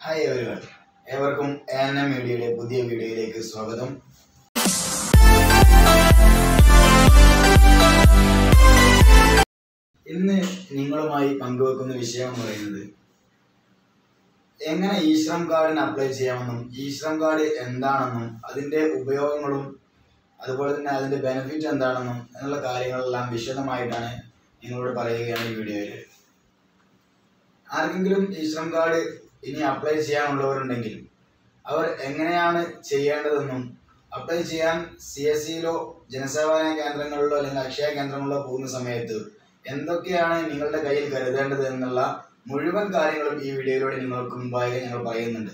hi everyone ഏവർക്കും A N M മീഡിയയുടെ പുതിയ വീഡിയോയിലേക്ക് സ്വാഗതം ഇന്ന് നിങ്ങളുമായി പങ്കുവെക്കുന്ന വിഷയം എന്ന് പറയുന്നത് എങ്ങനെ ഇ ശ്രം കാർഡിന് അപ്ലൈ ചെയ്യാമെന്നും ഇ ശ്രം കാർഡ് എന്താണെന്നും അതിൻ്റെ ഉപയോഗങ്ങളും അതുപോലെ തന്നെ അതിൻ്റെ ബെനിഫിറ്റ് എന്താണെന്നും എന്നുള്ള കാര്യങ്ങളെല്ലാം വിശദമായിട്ടാണ് നിങ്ങളോട് പറയുകയാണ് ഈ വീഡിയോയിൽ ആർക്കെങ്കിലും ഈ ശ്രം കാർഡ് ഇനി അപ്ലൈ ചെയ്യാനുള്ളവരുണ്ടെങ്കിൽ അവർ എങ്ങനെയാണ് ചെയ്യേണ്ടതെന്നും അപ്ലൈ ചെയ്യാൻ സി എസ് സിയിലോ ജനസേവന കേന്ദ്രങ്ങളിലോ അല്ലെങ്കിൽ അക്ഷയ കേന്ദ്രങ്ങളിലോ പോകുന്ന സമയത്ത് എന്തൊക്കെയാണ് നിങ്ങളുടെ കയ്യിൽ കരുതേണ്ടത് എന്നുള്ള മുഴുവൻ കാര്യങ്ങളും ഈ വീഡിയോയിലൂടെ നിങ്ങൾക്ക് മുമ്പായി ഞങ്ങൾ പറയുന്നുണ്ട്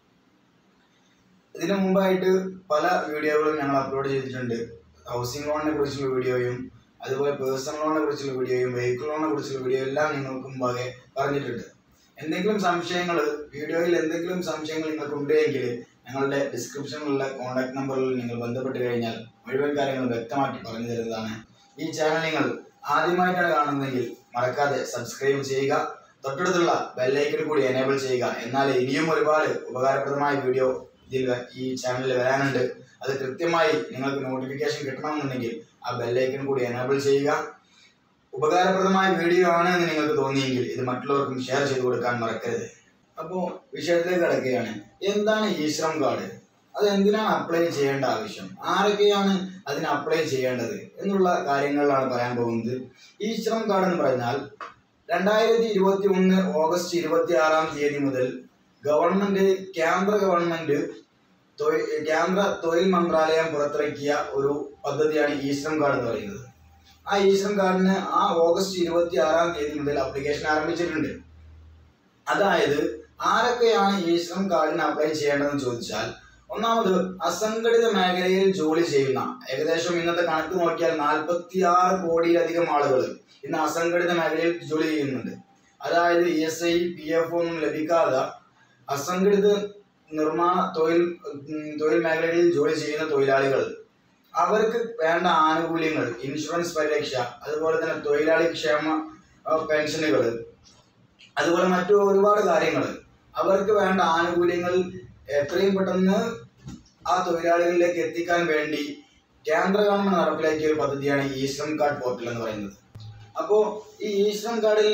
ഇതിനു മുമ്പായിട്ട് പല വീഡിയോകളും ഞങ്ങൾ അപ്ലോഡ് ചെയ്തിട്ടുണ്ട് ഹൗസിംഗ് ലോണിനെ കുറിച്ചുള്ള വീഡിയോയും അതുപോലെ പേഴ്സണൽ ലോണിനെ കുറിച്ചുള്ള വീഡിയോയും വെഹിക്കിൾ ലോണിനെ കുറിച്ചുള്ള വീഡിയോ എല്ലാം നിങ്ങൾക്ക് മുമ്പാകെ പറഞ്ഞിട്ടുണ്ട് എന്തെങ്കിലും സംശയങ്ങൾ വീഡിയോയിൽ എന്തെങ്കിലും സംശയങ്ങൾ നിങ്ങൾക്ക് ഉണ്ടെങ്കിൽ ഞങ്ങളുടെ ഡിസ്ക്രിപ്ഷനിലുള്ള കോൺടാക്ട് നമ്പറിൽ നിങ്ങൾ ബന്ധപ്പെട്ട് കഴിഞ്ഞാൽ മുഴുവൻ കാര്യങ്ങൾ വ്യക്തമാക്കി പറഞ്ഞു തരുന്നതാണ് ഈ ചാനൽ നിങ്ങൾ ആദ്യമായിട്ടാണ് കാണുന്നതെങ്കിൽ മറക്കാതെ സബ്സ്ക്രൈബ് ചെയ്യുക തൊട്ടടുത്തുള്ള ബെല്ലൈക്കൺ കൂടി എനേബിൾ ചെയ്യുക എന്നാൽ ഇനിയും ഒരുപാട് ഉപകാരപ്രദമായ വീഡിയോ ഇതിൽ വ- ഈ ചാനലിൽ വരാനുണ്ട് അത് കൃത്യമായി നിങ്ങൾക്ക് നോട്ടിഫിക്കേഷൻ കിട്ടണമെന്നുണ്ടെങ്കിൽ ആ ബെല്ലൈക്കൺ കൂടി എനേബിൾ ചെയ്യുക ഉപകാരപ്രദമായ വീഡിയോ ആണ് എന്ന് നിങ്ങൾക്ക് തോന്നിയെങ്കിൽ ഇത് മറ്റുള്ളവർക്കും ഷെയർ ചെയ്ത് കൊടുക്കാൻ മറക്കരുത് അപ്പോൾ വിഷയത്തിലേക്ക് കിടക്കുകയാണ് എന്താണ് ഈ ശ്രം കാർഡ് അത് എന്തിനാണ് അപ്ലൈ ചെയ്യേണ്ട ആവശ്യം ആരൊക്കെയാണ് അതിന് അപ്ലൈ ചെയ്യേണ്ടത് എന്നുള്ള കാര്യങ്ങളിലാണ് പറയാൻ പോകുന്നത് ഈ ശ്രം കാർഡ് എന്ന് പറഞ്ഞാൽ രണ്ടായിരത്തി ഇരുപത്തി ഒന്ന് ഓഗസ്റ്റ് ഇരുപത്തി ആറാം തീയതി മുതൽ ഗവൺമെന്റ് കേന്ദ്ര ഗവൺമെന്റ് തൊഴിൽ കേന്ദ്ര തൊഴിൽ മന്ത്രാലയം പുറത്തിറക്കിയ ഒരു പദ്ധതിയാണ് ഈ ശ്രം കാർഡ് എന്ന് പറയുന്നത് ആ ഈ ശ്രം കാർഡിന് ആ ഓഗസ്റ്റ് ഇരുപത്തി ആറാം തീയതി മുതൽ ആപ്ലിക്കേഷൻ ആരംഭിച്ചിട്ടുണ്ട് അതായത് ആരൊക്കെയാണ് ഈ ശ്രം കാർഡിന് അപ്ലൈ ചെയ്യേണ്ടതെന്ന് ചോദിച്ചാൽ ഒന്നാമത് അസംഘടിത മേഖലയിൽ ജോലി ചെയ്യുന്ന ഏകദേശം ഇന്നത്തെ കണക്ക് നോക്കിയാൽ നാൽപ്പത്തി ആറ് കോടിയിലധികം ആളുകൾ ഇന്ന് അസംഘടിത മേഖലയിൽ ജോലി ചെയ്യുന്നുണ്ട് അതായത് E S I P F ഒന്നും ലഭിക്കാതെ അസംഘടിത നിർമ്മാണ തൊഴിൽ ഉം, തൊഴിൽ മേഖലകളിൽ ജോലി ചെയ്യുന്ന തൊഴിലാളികൾ അവർക്ക് വേണ്ട ആനുകൂല്യങ്ങൾ ഇൻഷുറൻസ് പരിരക്ഷ അതുപോലെ തന്നെ തൊഴിലാളി ക്ഷേമ പെൻഷനുകൾ അതുപോലെ മറ്റു ഒരുപാട് കാര്യങ്ങൾ അവർക്ക് വേണ്ട ആനുകൂല്യങ്ങൾ എത്രയും പെട്ടെന്ന് ആ തൊഴിലാളികളിലേക്ക് എത്തിക്കാൻ വേണ്ടി കേന്ദ്ര ഗവൺമെന്റ് നടപ്പിലാക്കിയ ഒരു പദ്ധതിയാണ് ഈ ശ്രം കാർഡ് പോർട്ടൽ എന്ന് പറയുന്നത് അപ്പോൾ ഈ ഈ ശ്രം കാർഡിൽ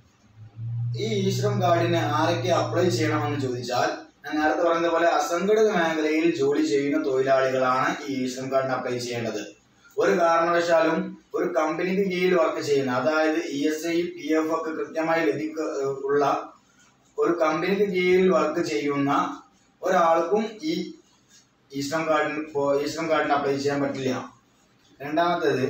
ഈ ഈ ശ്രം കാർഡിന് ആരൊക്കെ അപ്ലൈ ചെയ്യണമെന്ന് ചോദിച്ചാൽ ഞാൻ നേരത്തെ പറഞ്ഞ പോലെ അസംഘടിത മേഖലയിൽ ജോലി ചെയ്യുന്ന തൊഴിലാളികളാണ് ഈ ഈ ശ്രം കാർഡിന് അപ്ലൈ ചെയ്യേണ്ടത് ഒരു കാരണവശാലും ഒരു കമ്പനിക്ക് കീഴിൽ വർക്ക് ചെയ്യുന്ന അതായത് E S I P F ഒക്കെ കൃത്യമായി ലഭിക്ക ഉള്ള ഒരു കമ്പനിക്ക് കീഴിൽ വർക്ക് ചെയ്യുന്ന ഒരാൾക്കും ഈ ഈ ശ്രം കാർഡിന് പോ- ഈ ശ്രം കാർഡിന് അപ്ലൈ ചെയ്യാൻ പറ്റില്ല രണ്ടാമത്തേത്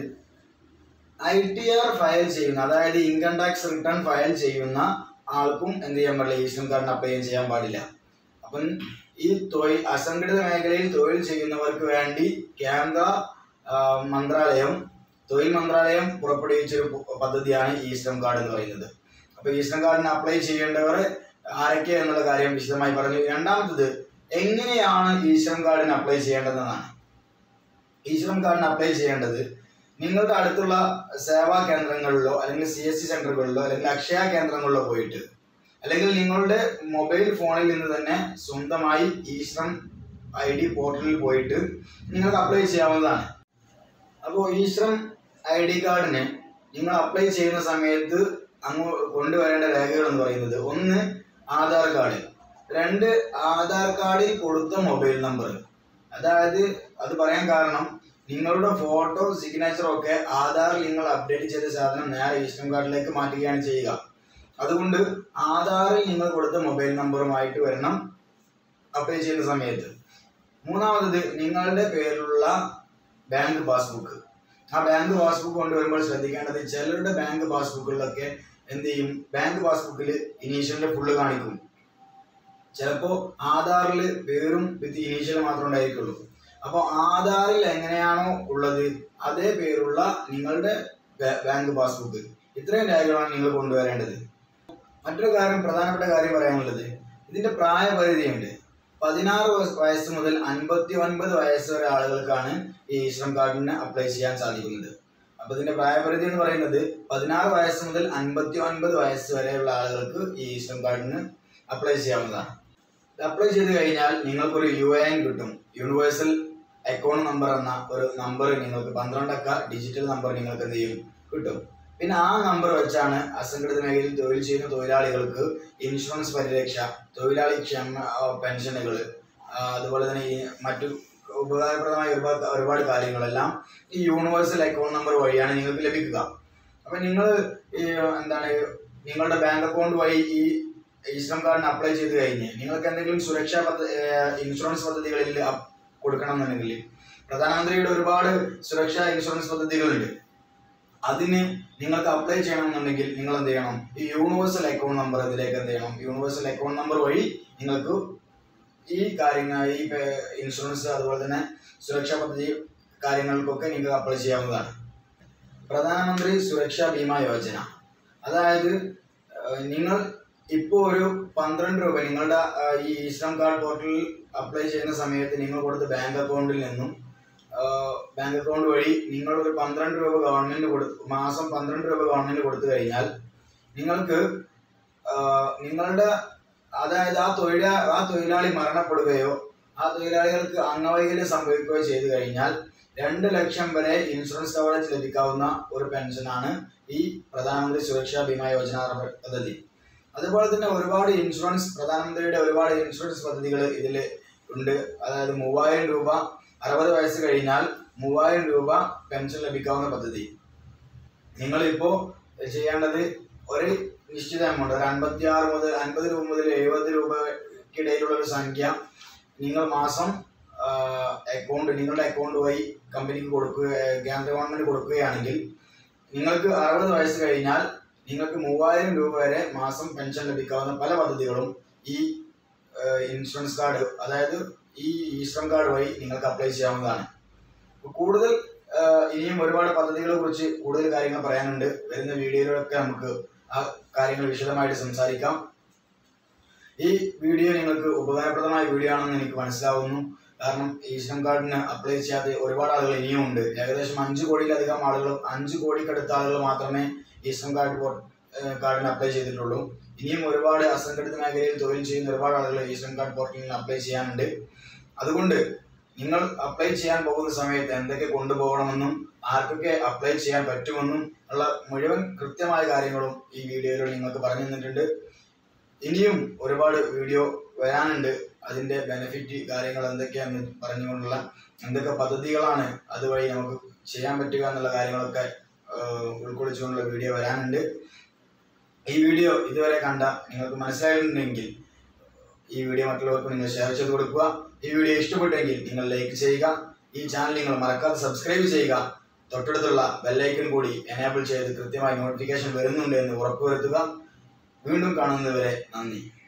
ഐ ടി ആർ ഫയൽ ചെയ്യുന്ന അതായത് ഇൻകം ടാക്സ് റിട്ടേൺ ഫയൽ ചെയ്യുന്ന ആൾക്കും എന്ത് ചെയ്യാൻ പാടില്ല ഈ ശ്രം കാർഡിന് അപ്ലൈ ചെയ്യാൻ പാടില്ല അപ്പം ഈ തൊഴിൽ അസംഘടിത മേഖലയിൽ തൊഴിൽ ചെയ്യുന്നവർക്ക് വേണ്ടി കേന്ദ്ര ആ, മന്ത്രാലയം തൊഴിൽ മന്ത്രാലയം പുറപ്പെടുവിച്ചൊരു പ- പദ്ധതിയാണ് ഈ ശ്രം കാർഡ് എന്ന് പറയുന്നത് അപ്പൊ ഈ ശ്രം കാർഡിന് അപ്ലൈ ചെയ്യേണ്ടവർ ആരൊക്കെ എന്നുള്ള കാര്യം വിശദമായി പറഞ്ഞു രണ്ടാമത്തത് എങ്ങനെയാണ് ഈ ശ്രം കാർഡിന് അപ്ലൈ ചെയ്യേണ്ടതെന്നാണ് ഈ ശ്രം കാർഡിന് അപ്ലൈ ചെയ്യേണ്ടത് നിങ്ങളുടെ അടുത്തുള്ള സേവാ കേന്ദ്രങ്ങളിലോ അല്ലെങ്കിൽ സി എസ് സി സെന്ററുകളിലോ അല്ലെങ്കിൽ അക്ഷയ കേന്ദ്രങ്ങളിലോ പോയിട്ട് അല്ലെങ്കിൽ നിങ്ങളുടെ മൊബൈൽ ഫോണിൽ നിന്ന് തന്നെ സ്വന്തമായി ഈ ശ്രം ഐ ഡി പോർട്ടലിൽ പോയിട്ട് നിങ്ങൾക്ക് അപ്ലൈ ചെയ്യാവുന്നതാണ് അപ്പോൾ ഈ ശ്രം ഐ ഡി കാർഡിന് നിങ്ങൾ അപ്ലൈ ചെയ്യുന്ന സമയത്ത് അങ്ങ് കൊണ്ടുവരേണ്ട രേഖകൾ എന്ന് പറയുന്നത് ഒന്ന് ആധാർ കാർഡ് രണ്ട് ആധാർ കാർഡിൽ കൊടുത്ത മൊബൈൽ നമ്പർ അതായത് അത് പറയാൻ കാരണം നിങ്ങളുടെ ഫോട്ടോ സിഗ്നേച്ചർ ഒക്കെ ആധാറിൽ നിങ്ങൾ അപ്ഡേറ്റ് ചെയ്ത സാധനം നേരെ ഈസ്റ്റം കാർഡിലേക്ക് മാറ്റുകയാണ് ചെയ്യുക അതുകൊണ്ട് ആധാറിൽ നിങ്ങൾ കൊടുത്ത മൊബൈൽ നമ്പറുമായിട്ട് വരണം അപ്ലൈ ചെയ്യുന്ന സമയത്ത് മൂന്നാമത് നിങ്ങളുടെ പേരിലുള്ള ബാങ്ക് പാസ്ബുക്ക് ആ ബാങ്ക് പാസ്ബുക്ക് കൊണ്ടുവരുമ്പോൾ ശ്രദ്ധിക്കേണ്ടത് ചിലരുടെ ബാങ്ക് പാസ്ബുക്കുകളിലൊക്കെ എന്ത് ചെയ്യും ബാങ്ക് പാസ്ബുക്കിൽ ഇനീഷ്യലിന്റെ ഫുള്ള് കാണിക്കും ചിലപ്പോൾ ആധാറിൽ പേരും വിത്ത് ഇനീഷ്യൽ മാത്രമേ ഉണ്ടായിരിക്കുള്ളൂ അപ്പോൾ ആധാറിൽ എങ്ങനെയാണോ ഉള്ളത് അതേ പേരുള്ള നിങ്ങളുടെ ബാ- ബാങ്ക് പാസ്ബുക്ക് ഇത്രയും രേഖകളാണ് നിങ്ങൾ കൊണ്ടുവരേണ്ടത് മറ്റൊരു കാര്യം പ്രധാനപ്പെട്ട കാര്യം പറയാനുള്ളത് ഇതിന്റെ പ്രായപരിധിയുണ്ട് പതിനാറ് വയസ്സ് വയസ്സ് മുതൽ അൻപത്തി ഒൻപത് വയസ്സ് വരെ ആളുകൾക്കാണ് ഈ ശ്രം കാർഡിന് അപ്ലൈ ചെയ്യാൻ സാധിക്കുന്നത് അപ്പൊ ഇതിന്റെ പ്രായപരിധി എന്ന് പറയുന്നത് പതിനാറ് വയസ്സ് മുതൽ അൻപത്തി ഒൻപത് വയസ്സ് വരെയുള്ള ആളുകൾക്ക് ഈ ശ്രം കാർഡിന് അപ്ലൈ ചെയ്യാവുന്നതാണ് അപ്ലൈ ചെയ്ത് കഴിഞ്ഞാൽ നിങ്ങൾക്കൊരു യു എ എൻ കിട്ടും യൂണിവേഴ്സൽ അക്കൗണ്ട് നമ്പർ എന്ന ഒരു നമ്പർ നിങ്ങൾക്ക് പന്ത്രണ്ടക്ക ഡിജിറ്റൽ നമ്പർ നിങ്ങൾക്ക് എന്ത് ചെയ്യും കിട്ടും പിന്നെ ആ നമ്പർ വെച്ചാണ് അസംഘടിത മേഖലയിൽ തൊഴിൽ ചെയ്യുന്ന തൊഴിലാളികൾക്ക് ഇൻഷുറൻസ് പരിരക്ഷ തൊഴിലാളി ക്ഷേമ പെൻഷനുകൾ അതുപോലെ തന്നെ ഈ മറ്റു ഉപകാരപ്രദമായ ഒരുപാട് ഒരുപാട് കാര്യങ്ങളെല്ലാം ഈ യൂണിവേഴ്സൽ അക്കൗണ്ട് നമ്പർ വഴിയാണ് നിങ്ങൾക്ക് ലഭിക്കുക അപ്പൊ നിങ്ങൾ ഈ എന്താണ് നിങ്ങളുടെ ബാങ്ക് അക്കൗണ്ട് വഴി ഈ ഇസ്ലാം കാർഡിന് അപ്ലൈ ചെയ്ത് കഴിഞ്ഞ് നിങ്ങൾക്ക് എന്തെങ്കിലും സുരക്ഷാ പദ്ധതി ഇൻഷുറൻസ് പദ്ധതികളിൽ അപ്- കൊടുക്കണമെന്നുണ്ടെങ്കിൽ പ്രധാനമന്ത്രിയുടെ ഒരുപാട് സുരക്ഷാ ഇൻഷുറൻസ് പദ്ധതികളുണ്ട് അതിന് നിങ്ങൾക്ക് അപ്ലൈ ചെയ്യണമെന്നുണ്ടെങ്കിൽ നിങ്ങൾ എന്ത് ചെയ്യണം ഈ യൂണിവേഴ്സൽ അക്കൗണ്ട് നമ്പർ ഇതിലേക്ക് എന്ത് ചെയ്യണം യൂണിവേഴ്സൽ അക്കൗണ്ട് നമ്പർ വഴി നിങ്ങൾക്ക് ഈ കാര്യങ്ങൾ ഈ പേ- ഇൻഷുറൻസ് അതുപോലെ തന്നെ സുരക്ഷാ പദ്ധതി കാര്യങ്ങൾക്കൊക്കെ നിങ്ങൾക്ക് അപ്ലൈ ചെയ്യാവുന്നതാണ് പ്രധാനമന്ത്രി സുരക്ഷാ ബീമ യോജന അതായത് ഏഹ്, നിങ്ങൾ ഇപ്പോൾ ഒരു പന്ത്രണ്ട് രൂപ നിങ്ങളുടെ ഏഹ്, ഈ ഇസ്ലാം കാർഡ് പോർട്ടലിൽ അപ്ലൈ ചെയ്യുന്ന സമയത്ത് നിങ്ങൾ കൊടുത്ത ബാങ്ക് അക്കൗണ്ടിൽ നിന്നും ഏഹ്, ബാങ്ക് അക്കൗണ്ട് വഴി നിങ്ങൾ ഒരു പന്ത്രണ്ട് രൂപ ഗവൺമെന്റ് കൊടുത്ത് മാസം പന്ത്രണ്ട് രൂപ ഗവൺമെന്റ് കൊടുത്തു കഴിഞ്ഞാൽ നിങ്ങൾക്ക് ഏഹ്, നിങ്ങളുടെ അതായത് ആ തൊഴിലാ ആ തൊഴിലാളി മരണപ്പെടുകയോ ആ തൊഴിലാളികൾക്ക് അംഗവൈകല്യം സംഭവിക്കുകയോ ചെയ്തു കഴിഞ്ഞാൽ രണ്ട് ലക്ഷം വരെ ഇൻഷുറൻസ് കവറേജ് ലഭിക്കാവുന്ന ഒരു പെൻഷനാണ് ഈ പ്രധാനമന്ത്രി സുരക്ഷാ ബീമ യോജന എന്ന പദ്ധതി അതുപോലെ തന്നെ ഒരുപാട് ഇൻഷുറൻസ് പ്രധാനമന്ത്രിയുടെ ഒരുപാട് ഇൻഷുറൻസ് പദ്ധതികൾ ഇതിൽ ഉണ്ട് അതായത് മൂവായിരം രൂപ അറുപത് വയസ്സ് കഴിഞ്ഞാൽ മൂവായിരം രൂപ പെൻഷൻ ലഭിക്കാവുന്ന പദ്ധതി നിങ്ങളിപ്പോൾ ചെയ്യേണ്ടത് ഒരു നിശ്ചിത എമൗണ്ട് ഒരു അൻപത്തി ആറ് മുതൽ അൻപത് രൂപ മുതൽ എഴുപത് രൂപയ്ക്കിടയിലുള്ള ഒരു സംഖ്യ നിങ്ങൾ മാസം അക്കൗണ്ട് നിങ്ങളുടെ അക്കൗണ്ട് വഴി കമ്പനിക്ക് കൊടുക്കുക കേന്ദ്ര ഗവൺമെന്റ് കൊടുക്കുകയാണെങ്കിൽ നിങ്ങൾക്ക് അറുപത് വയസ്സ് കഴിഞ്ഞാൽ നിങ്ങൾക്ക് മൂവായിരം രൂപ വരെ മാസം പെൻഷൻ ലഭിക്കാവുന്ന പല പദ്ധതികളും ഈ ഏഹ്, ഇൻഷുറൻസ് കാർഡ് അതായത് ഈ ഈശ്രം കാർഡ് വഴി നിങ്ങൾക്ക് അപ്ലൈ ചെയ്യാവുന്നതാണ് അപ്പോൾ കൂടുതൽ ഏഹ്, ഇനിയും ഒരുപാട് പദ്ധതികളെ കുറിച്ച് കൂടുതൽ കാര്യങ്ങൾ പറയാനുണ്ട് വരുന്ന വീഡിയോയിലൊക്കെ നമുക്ക് ആ കാര്യങ്ങൾ വിശദമായിട്ട് സംസാരിക്കാം ഈ വീഡിയോ നിങ്ങൾക്ക് ഉപകാരപ്രദമായ വീഡിയോ ആണെന്ന് എനിക്ക് മനസ്സിലാവുന്നു കാരണം ഈ ഇസ്ലാം കാർഡിന് അപ്ലൈ ചെയ്യാതെ ഒരുപാട് ആളുകൾ ഇനിയും ഉണ്ട് ഏകദേശം അഞ്ച് കോടിയിലധികം ആളുകൾ അഞ്ച് കോടിക്കടുത്ത ആളുകൾ മാത്രമേ ഇസ്ലാം കാർഡ് പോ- ഏഹ് കാർഡിന് അപ്ലൈ ചെയ്തിട്ടുള്ളൂ ഇനിയും ഒരുപാട് അസംഘടിത മേഖലയിൽ തൊഴിൽ ചെയ്യുന്ന ഒരുപാട് ആളുകൾ ഇസ്ലാം കാർഡ് പോർട്ടലിൽ അപ്ലൈ ചെയ്യാനുണ്ട് അതുകൊണ്ട് നിങ്ങൾ അപ്ലൈ ചെയ്യാൻ പോകുന്ന സമയത്ത് എന്തൊക്കെ കൊണ്ടുപോകണമെന്നും ആർക്കൊക്കെ അപ്ലൈ ചെയ്യാൻ പറ്റുമെന്നും ഉള്ള മുഴുവൻ കൃത്യമായ കാര്യങ്ങളും ഈ വീഡിയോയിൽ നിങ്ങൾക്ക് പറഞ്ഞു തന്നിട്ടുണ്ട് ഇനിയും ഒരുപാട് വീഡിയോ വരാനുണ്ട് അതിന്റെ ബെനിഫിറ്റ് കാര്യങ്ങൾ എന്തൊക്കെയാണെന്ന് പറഞ്ഞുകൊണ്ടുള്ള എന്തൊക്കെ പദ്ധതികളാണ് അതുവഴി നമുക്ക് ചെയ്യാൻ പറ്റുക എന്നുള്ള കാര്യങ്ങളൊക്കെ ആഹ്, ഉൾക്കൊള്ളിച്ചുകൊണ്ടുള്ള വീഡിയോ വരാനുണ്ട് ഈ വീഡിയോ ഇതുവരെ കണ്ട നിങ്ങൾക്ക് മനസ്സിലായിട്ടുണ്ടെങ്കിൽ ഈ വീഡിയോ മറ്റുള്ളവർക്ക് നിങ്ങൾ ഷെയർ ചെയ്ത് കൊടുക്കുക ഈ വീഡിയോ ഇഷ്ടപ്പെട്ടെങ്കിൽ നിങ്ങൾ ലൈക്ക് ചെയ്യുക ഈ ചാനൽ നിങ്ങൾ മറക്കാതെ സബ്സ്ക്രൈബ് ചെയ്യുക തൊട്ടടുത്തുള്ള ബെല്ലൈക്കൺ കൂടി എനേബിൾ ചെയ്ത് കൃത്യമായി നോട്ടിഫിക്കേഷൻ വരുന്നുണ്ട് എന്ന് ഉറപ്പുവരുത്തുക വീണ്ടും കാണുന്നതുവരെ നന്ദി